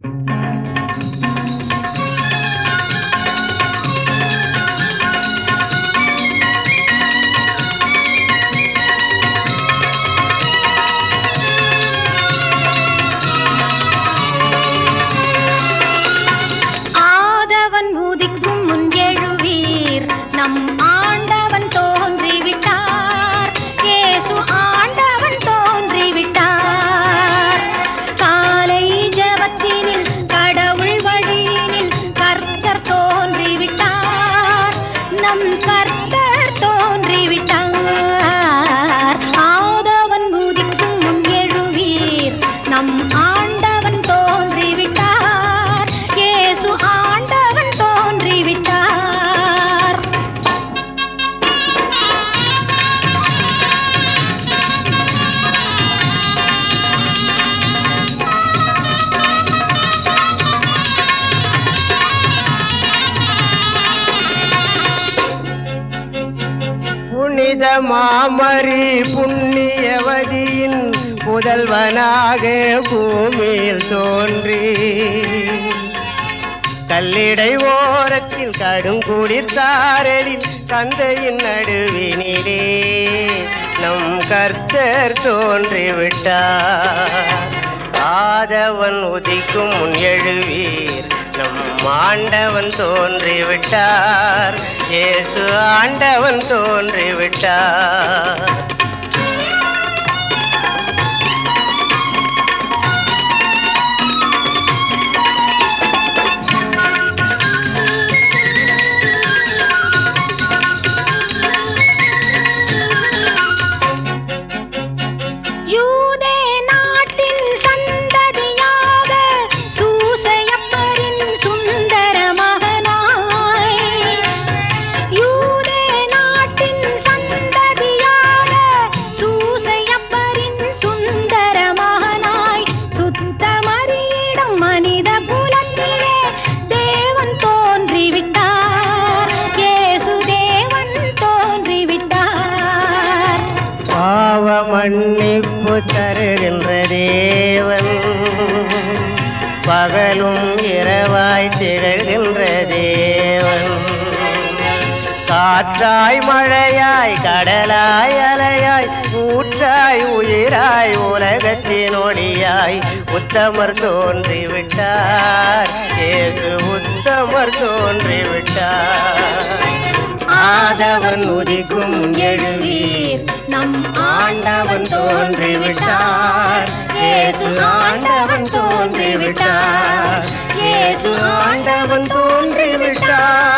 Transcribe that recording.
ஆதவன் உதிக்கும் முன் எழுவீர் நம் ஆண்டவன் தோன்றிவிட்டார் இயேசு ஆண்டவன் தோன்றிவிட்டார் காலை ஜெபத்தினில் கடவுள் வழியினில் கர்த்தர் தோன்றிவிட்டார் நம் கர்த்தர் தோன்றிவிட்டார் ஆதவன் உதிக்கும் முன் எழுவீர் நம் ஆண்டவன் தோன்றிவிட்டார் இயேசு ஆண்டவன் தோன்றிவிட்டார் புனித மாமரி புண்ணியவதியின் புதல்வனாக பூமியில் தோன்றி கல்லிடை ஓரத்தில் கடும் குளிர் சாரலில் தந்தையின் நடுவினிலே நம் கர்த்தர் தோன்றிவிட்டார் ஆதவன் உதிக்கும் முன் எழுவீர் நம் ஆண்டவன் தோன்றிவிட்டார் இயேசு ஆண்டவன் தோன்றிவிட்டார் யூதே நாட்டின் சந்ததியாக சூசையப்பரின் சுந்தர மகனாய் யூதே நாட்டின் சந்ததியாக சூசையப்பரின் சுந்தர மகனாய் சுத்தமரியிடம் மனித குலத்திலே தேவன் தோன்றிவிட்டார் இயேசு தேவன் தோன்றிவிட்டார் பாவ மன்னிப்பு தருகின்ற தேவன் பகலும் இரவாய் திகழ்கின்ற தேவன் காற்றாய் மழையாய் கடலாய் அலையாய் ஊற்றாய் உயிராய் உலகத்தின் ஒளியாய் உத்தமர் தோன்றிவிட்டார் இயேசு உத்தமர் தோன்றிவிட்டார் ஆதவன் உதிக்கும் எழுவீர் நம் ஆண்டவன் தோன்றிவிட்டார் இயேசு ஆண்டவன் தோன்றிவிட்டார் இயேசு ஆண்டவன் தோன்றிவிட்டார்